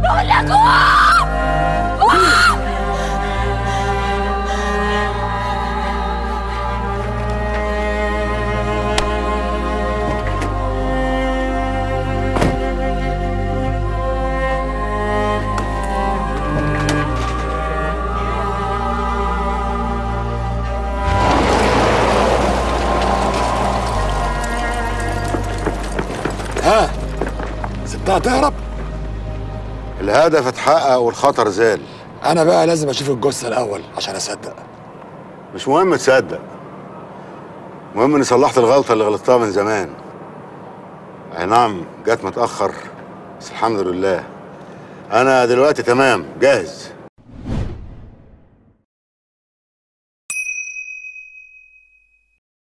بقول لك قوم قوم ها سبتها تهرب الهدف اتحقق والخطر زال انا بقى لازم اشوف الجثه الاول عشان اصدق مش مهم تصدق المهم اني صلحت الغلطه اللي غلطتها من زمان اي نعم جت متاخر بس الحمد لله انا دلوقتي تمام جاهز